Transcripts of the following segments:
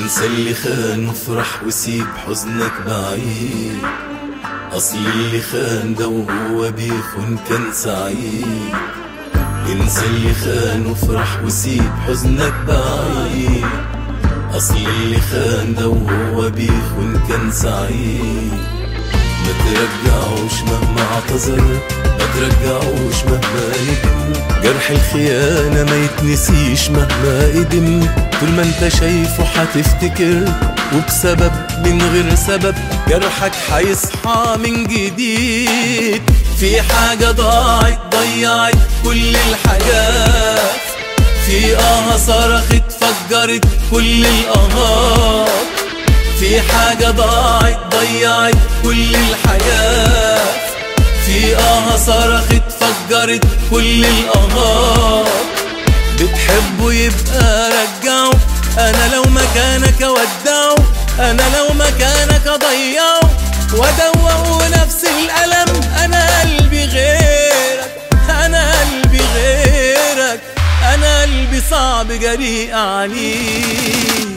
انسى اللي خان وافرح وسيب حزنك بعيد أصل اللي خان ده وهو بيخون كان سعيد انسى اللي خان وافرح وسيب حزنك بعيد أصل اللي خان ده وهو بيخون كان سعيد ما ترجعوش مهما اعتذر ما ترجعوش مهما ندم جرح الخيانة ما يتنسيش مهما قدم طول ما انت شايفه هتفتكر وبسبب من غير سبب جرحك هيصحى من جديد في حاجة ضاعت ضيعت كل الحاجات في آه صرخت فجرت كل الآهات في حاجة ضاعت ضيعت كل الحياة في آه صرخت فجرت كل الآهات بتحبه يبقى رجعه أنا لو مكانك أودعه أنا لو مكانك أضيعه وأدوقه نفس الألم أنا قلبي غيرك أنا قلبي غيرك أنا قلبي صعب جريء عليك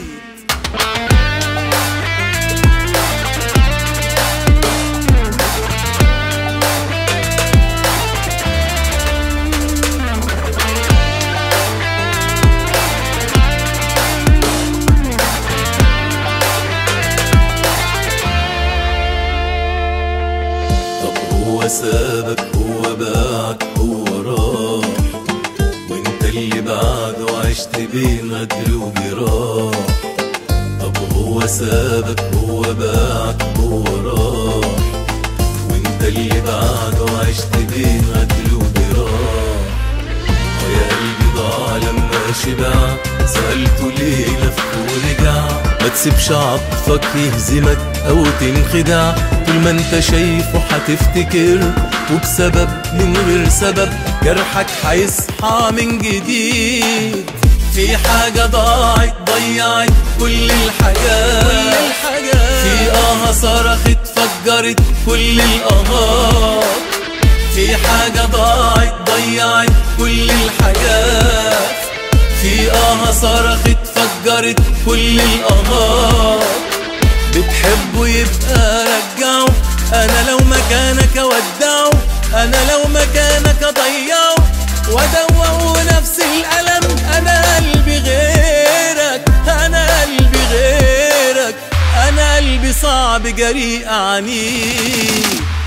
طب هو سابك هو باعك هو راح وانت اللي بعده عشت بين غدر وجراح طب هو سابك هو باعك هو راح وانت اللي بعده عشت بين غدر وجراح ويا قلبي ضاع لما شبع سألته ليه لف ورجع ما تسيبش عطفك يهزمك او تنخدع طول ما انت شايفه هتفتكر وبسبب من غير سبب جرحك هيصحى من جديد في حاجة ضاعت ضيعت كل الحاجات كل الحاجات في آه صرخت فجرت كل الآهات في حاجة ضاعت ضيعت كل الحاجات في آه صرخت فجرت كل الآهات بتحبه يبقى رجعه أنا لو مكانك أودعه أنا لو مكانك أضيعه وأدوقه نفس الألم أنا قلبي غيرك أنا قلبي غيرك أنا قلبي صعب جريء عنيك